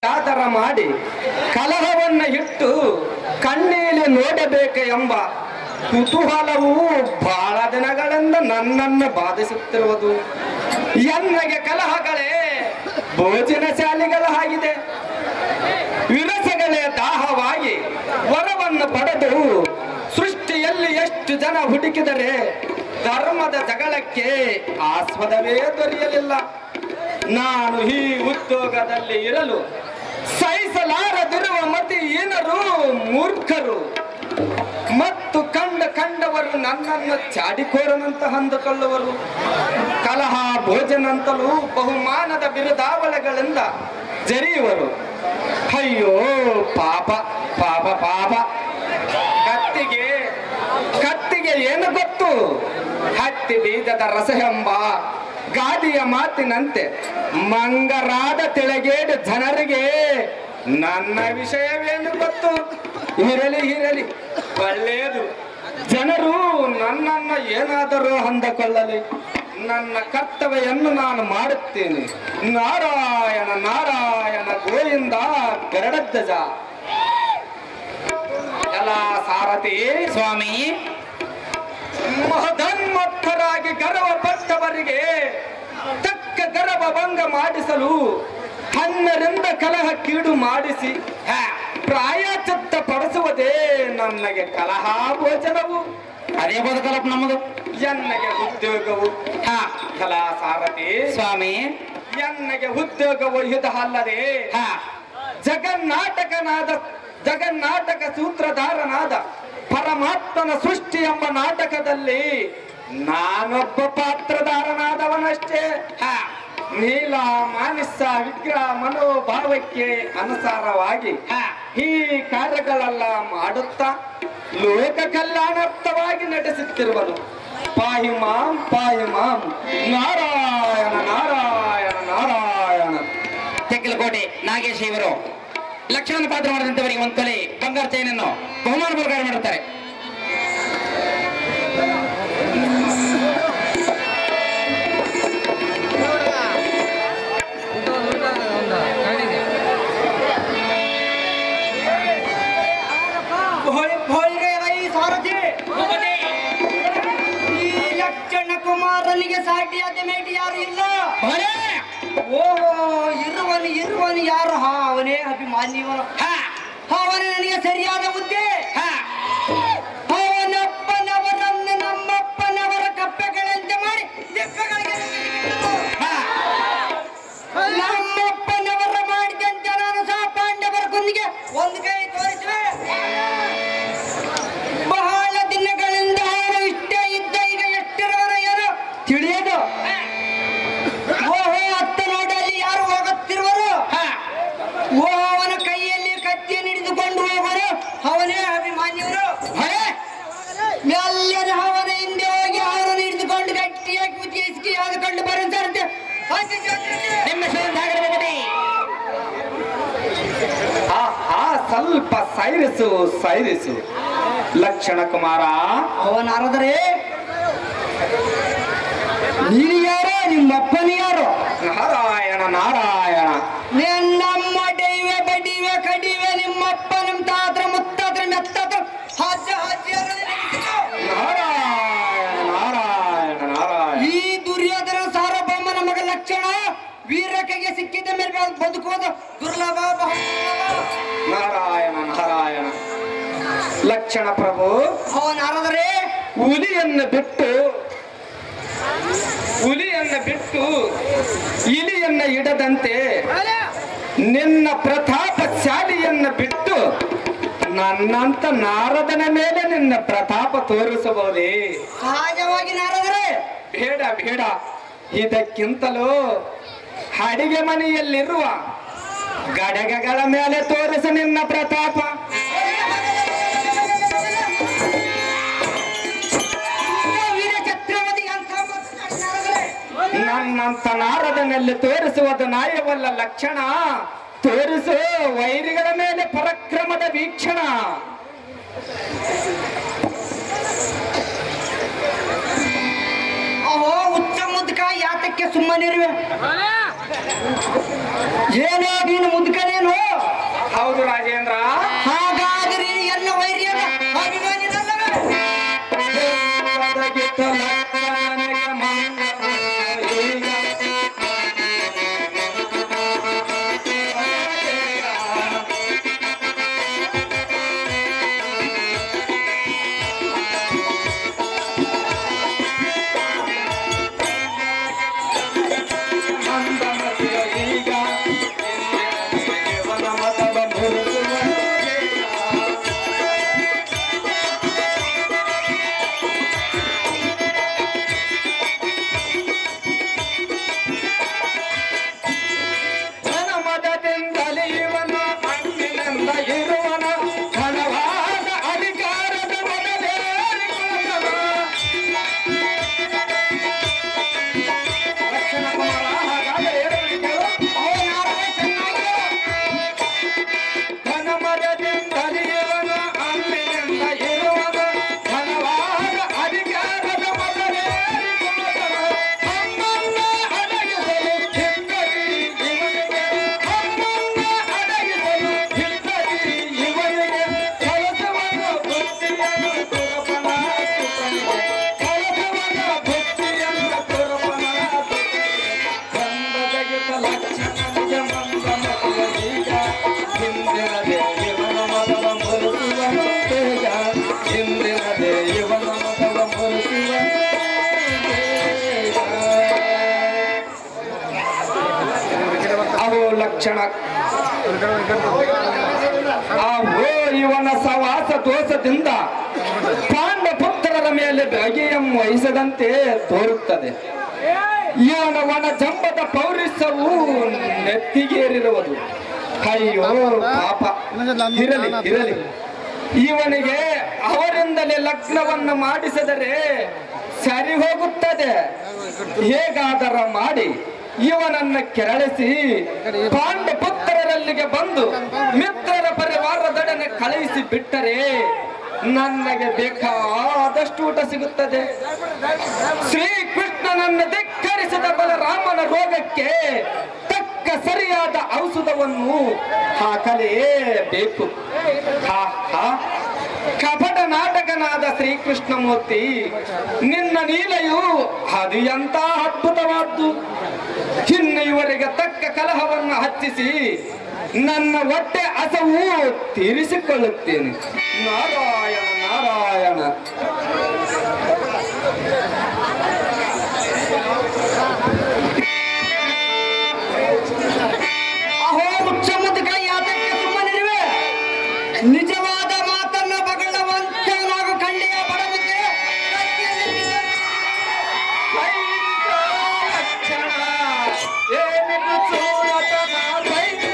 ಆದರ ಮಾಡಿ ಕಲಹವನ್ನ ಇಟ್ಟು ಕಣ್ಣೀಲಿ ನೋಡಬೇಕು ಎಂಬ ಕುತೂಹಲವು ಬಹಳ ದಿನಗಳಿಂದ ನನ್ನನ್ನು ಬಾಧಿಸುತ್ತಿರುವುದು ಎನ್ನಗೆ ಕಲಹಗಳೇ ಭೋಜನ ಶಾಲೆಗಳ ಆಗಿದೆ ವಿರಸಗಳೇ ದಾಹವಾಗಿ ವರವನ್ನು ಪಡೆದು ಸೃಷ್ಟಿಯಲ್ಲಿ ಎಷ್ಟು ಜನ ಹುಡುಕಿದರೆ ಧರ್ಮದ ಜಗಳಕ್ಕೆ ಆಸ್ಪದವೇ ದೊರೆಯಲಿಲ್ಲ ನಾನು ಈ ಉದ್ಯೋಗದಲ್ಲಿ ಇರಲು ಸಹಿಸಲಾರದಿರುವ ಮತಿ ಏನರು ಮೂರ್ಖರು ಮತ್ತು ಕಂಡ ಕಂಡವರು ನನ್ನನ್ನು ಚಾಡಿಕೋರನಂತ ಅಂದುಕೊಳ್ಳುವರು ಕಲಹ ಭೋಜನಂತಲೂ ಬಹುಮಾನದ ಬಿರುದಾವಳೆಗಳಿಂದ ಜರಿಯುವರು ಅಯ್ಯೋ ಪಾಪ ಪಾಪ ಪಾಪ ಕತ್ತಿಗೆ ಕತ್ತಿಗೆ ಏನು ಗೊತ್ತು ಹತ್ತಿ ಬೀಜದ ರಸ ಎಂಬ ಗಾದಿಯ ಮಾತಿನಂತೆ ಮಂಗರಾದ ತಿಳಗೇಡು ಜನರಿಗೆ ನನ್ನ ವಿಷಯವೇನು ಗೊತ್ತು ಇರಲಿ ಇರಲಿ ಒಳ್ಳೆಯದು ಜನರು ನನ್ನನ್ನು ಏನಾದರೂ ಅಂದುಕೊಳ್ಳಲಿ ನನ್ನ ಕರ್ತವ್ಯವನ್ನು ನಾನು ಮಾಡುತ್ತೇನೆ ನಾರಾಯಣ ನಾರಾಯಣ ಗೋವಿಂದ ಗರಡಧ್ವಜ ಎಲ್ಲ ಸಾರಥಿ ಸ್ವಾಮಿ ಮಹಧನ್ಮತ್ತರಾಗಿ ಗರ್ವಪಟ್ಟವರಿಗೆ ತಕ್ಕ ಗರ್ವ ಭಂಗ ಮಾಡಿಸಲು ಹನ್ನರಿಂದ ಕಲಹ ಕೀಡು ಮಾಡಿಸಿ ಹ, ಪ್ರಾಯಚಿತ್ತ ಪಡಿಸುವುದೇ ನನಗೆ ಕಲಹ ಭೋಜನವು ಅದೇ ಬದುಕಲಪ್ಪ ನಮ್ಮದು ಎನ್ನಗೆ ಉದ್ಯೋಗವು ಹ, ಕಲಾ ಸಾರಥಿ ಸ್ವಾಮಿ ಎನ್ನಗೆ ಉದ್ಯೋಗವು ಇದಲ್ಲದೆ ಹಾ ಜಗನ್ನಾಟಕನಾದ ಜಗನ್ನಾಟಕ ಸೂತ್ರಧಾರನಾದ ಪರಮಾತ್ಮನ ಸೃಷ್ಟಿ ಎಂಬ ನಾಟಕದಲ್ಲಿ ನಾನೊಬ್ಬ ಪಾತ್ರಧಾರನಾದವನಷ್ಟೇ ಹಾ ನೀಲ ಮಾನಸ ವಿಗ್ರಹ ಮನೋಭಾವಕ್ಕೆ ಅನುಸಾರವಾಗಿ ಹಾ ಈ ಕಾರ್ಯಗಳೆಲ್ಲ ಮಾಡುತ್ತಾ ಲೋಕ ಕಲ್ಯಾಣಾರ್ಥವಾಗಿ ನಡೆಸುತ್ತಿರುವನು ಪಾಹಿ ಮಾಂ ಪಾಹಿ ಮಾಂ ನಾರಾಯಣ ನಾರಾಯಣ ನಾರಾಯಣ ತೆಕ್ಕಲಕೋಟೆ ನಾಗೇಶ್ ಇವರು ಲಕ್ಷಣ ಪಾತ್ರ ಮಾಡಿದಂತವರಿಗೆ ಒಂದು ತೊಲೆ ಬಂಗಾರ ಚೈನನ್ನು ಬಹುಮಾನ ಪ್ರಕಾರ ಮಾಡುತ್ತಾರೆ ಸಾರಥಿ ಈ ಲಕ್ಷಣ ಕುಮಾರನಿಗೆ ಸಾಟಿಯಾದ ಮೇಟಿ ಯಾರು ಇಲ್ಲ ಭಲೆ! ಓಹೋ ಇರುವನು ಇರುವನು ಯಾರು ಹಾ ಅವನೇ ಅಭಿಮಾನ್ಯವನು ಹಾ ಅವನು ನನಗೆ ಸರಿಯಾದ ಹುದ್ದೆ ಹಾ ಅವನಪ್ಪನವರನ್ನು ನಮ್ಮಪ್ಪನವರ ಕಪ್ಪೆಗಳಂತೆ ಮಾಡಿ ದಿಪ್ಪಗಳಿಗೆ ಹಾ ನಮ್ಮಪ್ಪನವರ ಮಾಡಿದಂತೆ ನಾನು ಸಹ ಪಾಂಡವರ ಕುಂದಿಗೆ ಒಂದು ಕೈ ತೋರಿಸುವೆ ಬಹಳ ದಿನಗಳಿಂದ ಅವನು ಇಷ್ಟೇ ಇದ್ದ ಈಗ ಎಷ್ಟಿರುವನು ಏನೋ ತಿಳಿಯದು ಓಹೋ ಅತ್ತ ನೋಡಿ ಅಲ್ಲಿ ಯಾರು ಹೋಗುತ್ತಿರುವರು ಹಾ ಓ ಅವನ ಕೈಯಲ್ಲಿ ಕತ್ತಿಯನ್ನು ಹಿಡಿದುಕೊಂಡು ಹೋಗುವರು ಅವನೇ ಅಭಿಮಾನ್ಯವರು ಭಲೆ! ಮೆಲ್ಲನ ಅವನ ಹಿಂದೆ ಹೋಗಿ ಅವನನ್ನು ಹಿಡಿದುಕೊಂಡು ಗಟ್ಟಿಯಾಗಿ ಉಜ್ಜಿಸಿ ಆದುಕೊಂಡು ಬರುತ್ತಾರೆ ನಿಮ್ಮ ಶ್ರೀಮಂತಾಗಿರಬಹುದು ಆ ಆ ಸ್ವಲ್ಪ ಸೈರಿಸು ಸೈರಿಸು ಲಕ್ಷಣ ಕುಮಾರ ಅವನಾರದರೆ ನೀನು ಯಾರೋ ನಿಮ್ಮಪ್ಪನ ಯಾರೋ ನಾರಾಯಣ ನಾರಾಯಣ ನಮ್ಮ ಡೈವೆ ಬಡಿವೆ ಕಡಿವೆ ನಿಮ್ಮಪ್ಪ ನಿಮ್ಮ ತಾತ್ರ ಮುತ್ತಾತ್ರ ಮೆತ್ತಾತ್ರ ಹಜ್ಜ ಹಜ್ಜ ನಾರಾಯಣ ನಾರಾಯಣ ನಾರಾಯಣ ಈ ದುರ್ಯೋಧನ ಸಾರ್ವಭೌಮನ ಮಗ ಲಕ್ಷಣ ವೀರಕೆಗೆ ಸಿಕ್ಕಿದ ಮೇಲೆ ಅದು ಬದುಕುವುದು ದುರ್ಲಭ ಬಹುದುರ್ಲಭ. ನಾರಾಯಣ ನಾರಾಯಣ ಲಕ್ಷಣ ಪ್ರಭು ಅವನಾರದರೆ ಹುಲಿಯನ್ನು ಬಿಟ್ಟು ಹುಲಿಯನ್ನು ಬಿಟ್ಟು ಇಲಿಯನ್ನ ಇಡದಂತೆ ನಿನ್ನ ಪ್ರತಾಪಶಾಲಿಯನ್ನ ಬಿಟ್ಟು ನನ್ನಂತ ನಾರದನ ಮೇಲೆ ನಿನ್ನ ಪ್ರತಾಪ ತೋರಿಸಬಹುದೇ ಸಹಜವಾಗಿ ನಾರದರೆ ಬೇಡ ಬೇಡ ಇದಕ್ಕಿಂತಲೂ ಅಡಿಗೆ ಮನೆಯಲ್ಲಿರುವ ಗಡಗಗಳ ಮೇಲೆ ತೋರಿಸು ನಿನ್ನ ಪ್ರತಾಪ ವೀರ ಛತ್ರಪತಿ ಅಂತ ನಾರದರೆ ನನ್ನಂತ ನಾರದನಲ್ಲಿ ತೋರಿಸುವುದು ನ್ಯಾಯವಲ್ಲ ಲಕ್ಷಣ ತೋರಿಸು ವೈರಿಗಳ ಮೇಲೆ ಪರಾಕ್ರಮದ ವೀಕ್ಷಣ ಅಹೋ ಉಚ್ಚ ಮುದ್ಕ ಯಾತಕ್ಕೆ ಸುಮ್ಮನಿರುವೆ ಏನೋ ನೀನು ಮುದ್ಕನೇನು ಹೌದು ರಾಜೇಂದ್ರ ಹಾಗಾದರೆ ಎಲ್ಲ ವೈರ್ಯದ ಅಭಿಮಾನಿನಲ್ಲವೇ ಒದಗಿತ ಲಕ್ಷಣನಿಗೆ ಮಂಗಲ ಈಗ. ಮಂದಮತಿಯ ಈಗ ದೇವನ ಮತವ ಮುರಿಸುವನು ಬೇಗ. ಜನಮದದಿಂದಲೇ ಇವನ ಅಂಗಿನಿಂದ ಇರುವನ ಘನವಾದ ಅಧಿಕಾರದ ಮೊದಲೇರಿಕೊಳ್ಳುವನ. ಲಕ್ಷಣ ಕುಮಾರ ಹಾಗಾದರೆ ಹೇಳಿ ಕೇಳು. ಅವನಾರೇ ಚೆನ್ನಾಗಿರು. ಘನಮದದಿಂದಲೇ ಇವನ ಅಂಗಿನಿಂದ ಇರುವನ ಘನವಾದ ಅಧಿಕಾರದ ಮೊದಲೇರಿಕೊಳ್ಳುವನ. ಹಮ್ಮನ್ನ ಅಡಗಿಸಲು ಹಿಂದರಿ ಇವನಿಗೆ ಹಮ್ಮನ್ನ ಅಡಗಿಸಲು ಹಿಂದರಿ ಇವನಿಗೆ ಕೆಲಸವನ್ನು ಬುದ್ಧಿಯನ್ನು ಕುರುಬನ ಸುತನಿಗೆ ಕೆಲಸವನ್ನು ಬುದ್ಧಿಯನ್ನು ಕುರುಬನ ಸುತನಿಗೆ ಬಂದದಗಿತ ಲಕ್ಷಣನಿಗೆ ಮಂದ ಮಕ್ಕಳ ಈಗ ಹಿಂದಿನದೇ ಇವನ ಮದವ ಮುರುಸುವನು ಬೇಗ ಹಿಂದಿನದೇ ಇವನ ಮದವ ಮುರುಸುವನು ಬೇಗ ಅವು ಲಕ್ಷಣ ಅಹೋ ಇವನ ಸವಾಸ ದೋಷದಿಂದ ಪಾಂಡಪುತ್ರರ ಮೇಲೆ ಬಗೆಯಂ ವಹಿಸದಂತೆ ತೋರುತ್ತದೆ ಇವನ ವನ ಜಂಬದ ಪೌರುಷವು ನೆತ್ತಿಗೇರಿರುವುದು ಅಯ್ಯೋ ಪಾಪ ಇರಲಿ ಇರಲಿ ಇವನಿಗೆ ಅವರಿಂದಲೇ ಲಗ್ನವನ್ನು ಮಾಡಿಸಿದರೆ ಸರಿ ಹೋಗುತ್ತದೆ ಹೇಗಾದರ ಮಾಡಿ ಇವನನ್ನ ಕೆರಳಿಸಿ ಪಾಂಡಪುತ್ರರಲ್ಲಿಗೆ ಬಂದು ಮಿತ್ರರ ಪರಿವಾರದೊಡನೆ ಕಳುಹಿಸಿ ಬಿಟ್ಟರೆ ನನಗೆ ಬೇಕಾದಷ್ಟು ಊಟ ಸಿಗುತ್ತದೆ ಶ್ರೀಕೃಷ್ಣನನ್ನು ಧಿಕ್ಕರಿಸಿದ ಬಲರಾಮನ ರೋಗಕ್ಕೆ ತಕ್ಕ ಸರಿಯಾದ ಔಷಧವನ್ನು ಹಾಕಲೇಬೇಕು ಹಾ ಹಾ ಕಪಟ ನಾಟಕನಾದ ಶ್ರೀಕೃಷ್ಣಮೂರ್ತಿ ನಿನ್ನ ನೀಲೆಯು ಅದು ಎಂತ ಅದ್ಭುತವಾದ್ದು ಇನ್ನು ಇವರಿಗೆ ತಕ್ಕ ಕಲಹವನ್ನು ಹಚ್ಚಿಸಿ ನನ್ನ ಹೊಟ್ಟೆ ಹಸವು ತೀರಿಸಿಕೊಳ್ಳುತ್ತೇನೆ ನಾರಾಯಣ ನಾರಾಯಣ ಅಹೋ ಮುಚ್ಚಮುದ್ದುಗಳ ಯಾತಕ್ಕೆ ಸುಮ್ಮನಿರುವೆ ನಿಜವಾದ ಮಾತನ್ನ ಬಗಳ ವಂಚನಾಗು ಖಂಡಿಯ ಬಡಬುದ್ದೆ ಲಕ್ಷಣ ಏನಿದು ಸೂರತನ ವೈದ್ಯ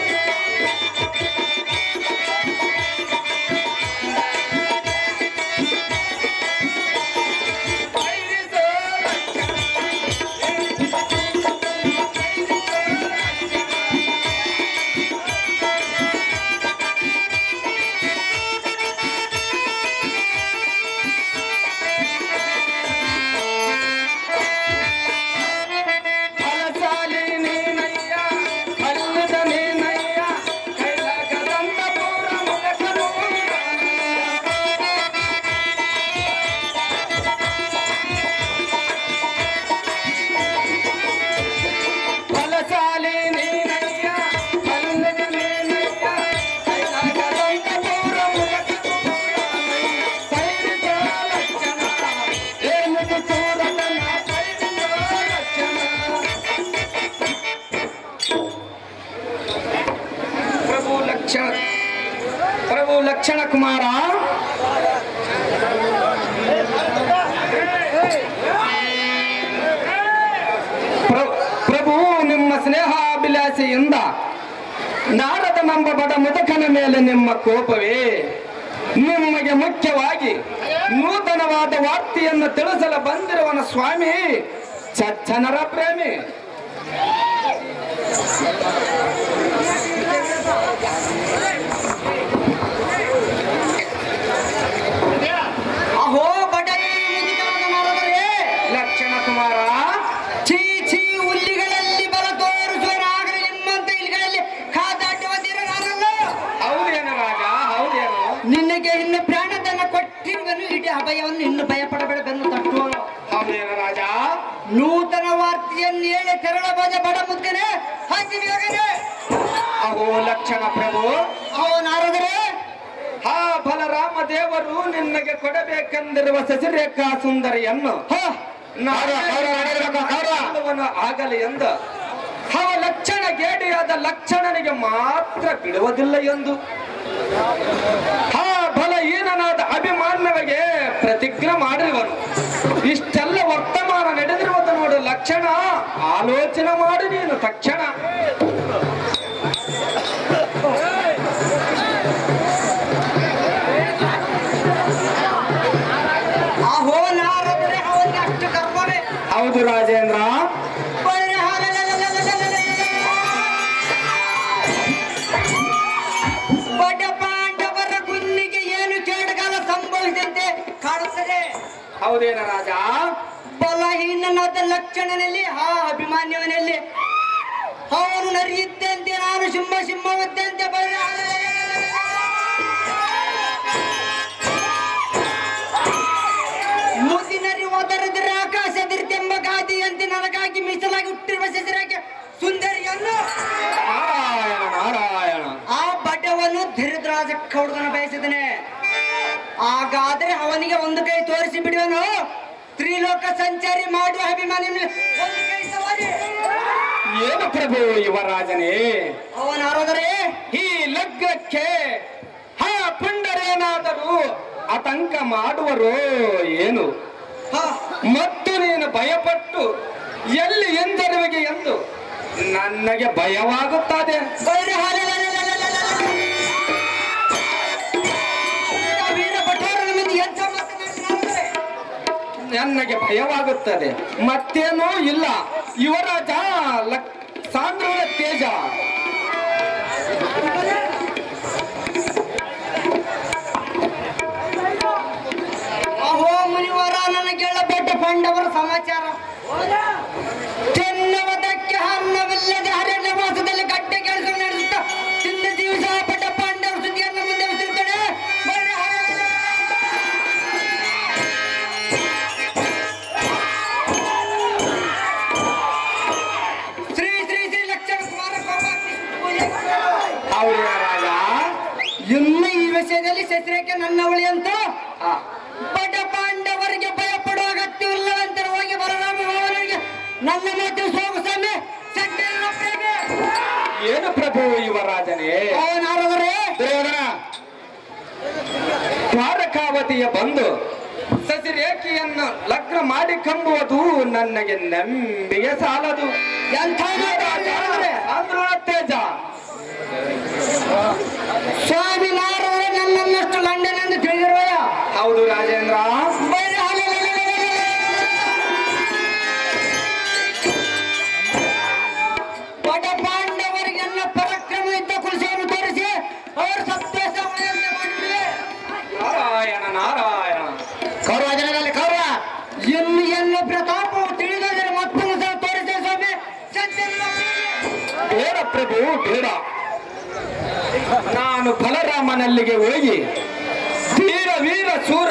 ಫಲಸಾಲಿ ನೀನಯ್ಯ ಫಲ್ಲದ ನೀನಯ್ಯ ಕೈಲಾಗದಂತ ಪೂರ ಮುದಕನು ಫಲಸಾಲಿ ನೀನಯ್ಯ ಫಲ್ಲದ ನೀನಯ್ಯ ಕೈಲಾಗದಂತ ಪೂರ ಮುದಕನು ಸೈನಿಕ ಲಕ್ಷಣ ಏನಿದು ಸೂರತನ ಸೈನಿಕ ಲಕ್ಷಣ ಪ್ರಭು ಲಕ್ಷಣ ಪ್ರಭು ಲಕ್ಷಣ ಕುಮಾರ ಪ್ರ- ಪ್ರಭು ನಿಮ್ಮ ಸ್ನೇಹಾಭಿಲಾಷೆಯಿಂದ ನಾರದನೆಂಬ ಬಡ ಮುದಕನ ಮೇಲೆ ನಿಮ್ಮ ಕೋಪವೇ ನಿಮಗೆ ಮುಖ್ಯವಾಗಿ ನೂತನವಾದ ವಾರ್ತೆಯನ್ನು ತಿಳಿಸಲು ಬಂದಿರುವನ ಸ್ವಾಮಿ ಸಜ್ಜನರ ಪ್ರೇಮಿ ಅಹೋ ಬಡಗಿ ಮುದುಕರಾದ ನಾರದರೇ ಲಕ್ಷಣ ಕುಮಾರ ಛೀ ಛೀ ಹುಲ್ಲಿಗಳಲ್ಲಿ ಬಲ ತೋರಿಸುವನಾಗಲಿ ನಿಮ್ಮಂತ ಇಲಿಗಳಲ್ಲಿ ಕಾದಾಟವದಿರ ನಾನಲ್ಲ ಹೌದು ಭಯವನ್ನು ಇನ್ನು ಭಯ ಪಡಬೇಡ ಬೆನ್ನು ತಟ್ಟುವನು ಹೌದೇನ ರಾಜ ನೂತನ ವಾರ್ತೆಯನ್ನು ಹೇಳಿ ತೆರಳ ಬಜ ಬಡ ಮುದ್ದನೆ ಹಾಕಿ ಬೇಗನೆ ಅಹೋ ಲಕ್ಷಣ ಪ್ರಭು ಅವ ನಾರದರೆ ಹಾ ಬಲರಾಮ ದೇವರು ನಿನ್ನಗೆ ಕೊಡಬೇಕೆಂದಿರುವ ಸಸಿರೇಖಾ ಸುಂದರಿಯನ್ನು ಹ ನಾನು ಎಲ್ಲವನ್ನೂ ಆಗಲಿ ಎಂದ ಹವ ಲಕ್ಷಣ ಗೇಡಿಯಾದ ಲಕ್ಷಣನಿಗೆ ಮಾತ್ರ ಬಿಡುವುದಿಲ್ಲ ಎಂದು ಹಾ ಬಲ ಈನನಾದ ಅಭಿಮಾನವಿಗೆ ಪ್ರತಿಜ್ಞೆ ಮಾಡಿರುವನು ಇಷ್ಟೆಲ್ಲ ವರ್ತಮಾನ ನಡೆದಿರುವುದು ನೋಡು ಲಕ್ಷಣ ಆಲೋಚನೆ ಮಾಡಿ ನೀನು ತಕ್ಷಣ ಅಹೋ ನಾರದರೆ ಅವನಿಗೆ ಅಷ್ಟು ಕರ್ಮವೇ ಹೌದು ರಾಜೇಂದ್ರ ಬಡ ಪಾಂಡವರ ಗುನ್ನಿಗೆ ಏನು ಕೇಡುಗಾಲ ಸಂಭವಿಸಿದಂತೆ ಕಾಣುತ್ತದೆ ಹೌದೇನ ರಾಜ ಬಲಹೀನನಾದ ಲಕ್ಷಣನಲ್ಲಿ ಆ ಅಭಿಮಾನ್ಯವನಲ್ಲಿ ಅವನು ನರಿಯಿದ್ದಂತೆ ನಾನು ಸಿಂಹ ಸಿಂಹವಿದ್ದಂತೆ ಬಲ ಮುದಿನರಿ ಒದರಿದರೆ ಆಕಾಶದಿರ್ತೆಂಬ ಗಾದಿಯಂತೆ ನನಗಾಗಿ ಮೀಸಲಾಗಿ ಹುಟ್ಟಿರುವ ಸಸಿರಾಗಿ ಸುಂದರಿಯನ್ನು ನಾರಾಯಣ ನಾರಾಯಣ ಆ ಬಡವನ್ನು ಧರಿದ್ರಾಜಕ್ಕೆ ಹುಡುಗನ ಬಯಸಿದನೆ ಹಾಗಾದ್ರೆ ಅವನಿಗೆ ಒಂದು ಕೈ ತೋರಿಸಿ ಬಿಡುವನು ತ್ರಿಲೋಕ ಸಂಚಾರಿ ಮಾಡುವ ಅಭಿಮಾನಿ ಒಂದು ಕೈ ಸವಾರಿ ಏನು ಪ್ರಭು ಯುವರಾಜನೇ ಅವನಾರಾದರೆ ಈ ಲಗ್ನಕ್ಕೆ ಹಾ ಪುಂಡರೇನಾದರೂ ಆತಂಕ ಮಾಡುವರು ಏನು ಹ, ಮತ್ತು ನೀನು ಭಯಪಟ್ಟು ಎಲ್ಲಿ ಎಂದರುವಿಗೆ ಎಂದು ನನಗೆ ಭಯವಾಗುತ್ತದೆ ಬೈರೆ ಹಾಲೆಲೆಲೆಲೆಲೆಲೆಲೆ. ಆ ವೀರ ಭಟೋರನ ಮುಂದೆ ಎಂಥ ಮಾತನಾಡಿದ್ದಾರೆ? ನನಗೆ ಭಯವಾಗುತ್ತದೆ ಮತ್ತೇನೂ ಇಲ್ಲ ಯುವರಾಜ ಲಕ್ ಸಾಂದ್ರನ ತೇಜ ಅಹೋ ಮುನಿವರ ನನಗೆಳ ಬೆಟ್ಟ ಪಾಂಡವರ ಸಮಾಚಾರ ತಿನ್ನುವುದಕ್ಕೆ ಅನ್ನವಿಲ್ಲದೆ ಅರಣ್ಯ ವಾಸದಲ್ಲಿ ಗಡ್ಡೆ ಕೆಲಸ ನಡೆಸುತ್ತಾ ತಿಂದ ದಿವಸ ಪಟ್ಟ ಪಾಂಡವರ ಸುದ್ದಿಯನ್ನು ಮುಂದೆ ಬಿಟ್ಟಿರ್ತಾನೆ ಬರ್ರಿ ಹರಳೆ. ಶ್ರೀ ಶ್ರೀ ಶ್ರೀ ಲಕ್ಷಣ ಕುಮಾರ ಗೋಪಾಲ ಪೂಜೆ ಹೌದೇ ರಾಜ ಇನ್ನು ಈ ವಿಷಯದಲ್ಲಿ ಶಸ್ತ್ರಕ್ಕೆ ನನ್ನವಳಿ ಅಂತ ಆ, ಬಡ ಪಾಂಡವರಿಗೆ ಭಯಪಡುವ ಅಗತ್ಯವಿಲ್ಲವಂತೆ ಹೋಗಿ ಬಲರಾಮ ಭವನಿಗೆ ನನ್ನ ಮಾತು ಸೋಗು ಸ್ವಾಮಿ ಸಡ್ಡಿನ ಪ್ರೇಮಿ. ಏನು ಪ್ರಭು ಯುವರಾಜನೇ ಅವನಾರದರೆ ದುರ್ಯೋಧನ ದ್ವಾರಕಾವತಿಯ ಬಂದು ಸಸಿರೇಖೆಯನ್ನು ಲಗ್ನ ಮಾಡಿ ಕಂಬುವುದು ನನಗೆ ನಂಬಿಗೆ ಸಾಲದು ಎಂಥ ಮಾತಾಡಿದರೆ ಸಾಂದ್ರನ ತೇಜ ಸ್ವಾಮಿ ನಾರದರೆ ನನ್ನನ್ನಷ್ಟು ಲಂಡನ್ ಎಂದು ತಿಳಿದಿರುವಯ ಹೌದು ರಾಜೇಂದ್ರ ಬಡ ಪಾಂಡವರಿಗೆ ನನ್ನ ಪರಾಕ್ರಮ ಯುದ್ಧ ಕುಲಸವನ್ನು ತೋರಿಸಿ ಅವರು ಸತ್ಯಾಸ ಉಳಿದಂತೆ ಮಾಡಿಬಿಡುವೆ ನಾರಾಯಣ ನಾರಾಯಣ ಕೌರವಜನರಲ್ಲಿ ಕೌರವ ಇನ್ನು ಎಲ್ಲ ಪ್ರತಾಪವು ತಿಳಿದರೆ ಮತ್ತೊಂದು ಸಲ ತೋರಿಸಿದೆ ಸ್ವಾಮಿ ಸತ್ಯನ ಪ್ರೇಮಿ. ಬೇಡ ಪ್ರಭು ಬೇಡ ನಾನು ಬಲರಾಮನಲ್ಲಿಗೆ ಹೋಗಿ ವೀರ ವೀರ ಸೂರ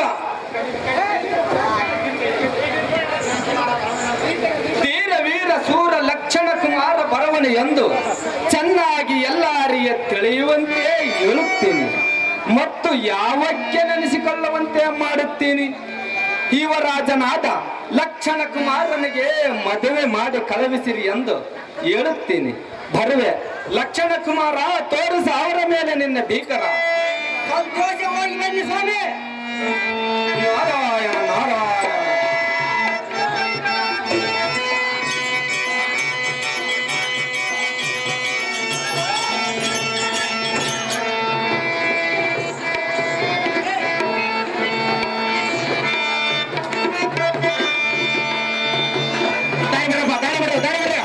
ತೀರ ವೀರ ಸೂರ ಲಕ್ಷಣ ಕುಮಾರ ಬರವನು ಎಂದು ಚೆನ್ನಾಗಿ ಎಲ್ಲಾರಿಗೆ ತಿಳಿಯುವಂತೆ ಹೇಳುತ್ತೀನಿ ಮತ್ತು ಯಾವಕ್ಕೆ ನೆನೆಸಿಕೊಳ್ಳುವಂತೆ ಮಾಡುತ್ತೀನಿ ಯುವರಾಜನಾದ ಲಕ್ಷಣ ಕುಮಾರನಿಗೆ ಮದುವೆ ಮಾಡಿ ಕಳುಹಿಸಿರಿ ಎಂದು ಹೇಳುತ್ತೀನಿ ಬರುವೆ ಲಕ್ಷಣ ಕುಮಾರ ತೋರಿಸ ಅವರ ಮೇಲೆ ನಿನ್ನ ಭೀಕರ ಸಂತೋಷವಾಗಿ ಬನ್ನಿ ಸ್ವಾಮಿ ನಾರಾಯಣ ನಾರಾಯಣ ದಾರಿ ಬಿಡಪ್ಪ, ದಾರಿ ಬಿಡು, ದಾರಿ ಬಿಡು.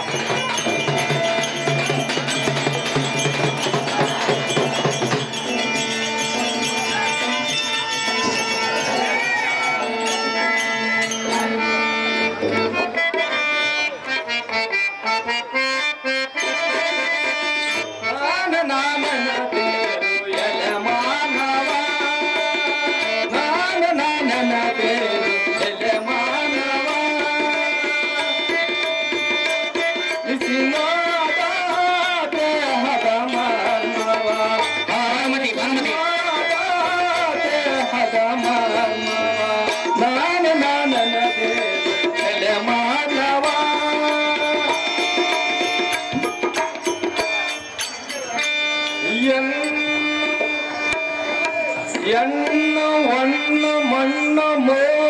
ಎನ್ ಎಣ್ಣ ವಣ್ಣ ಮಣ್ಣ ಮೋಡ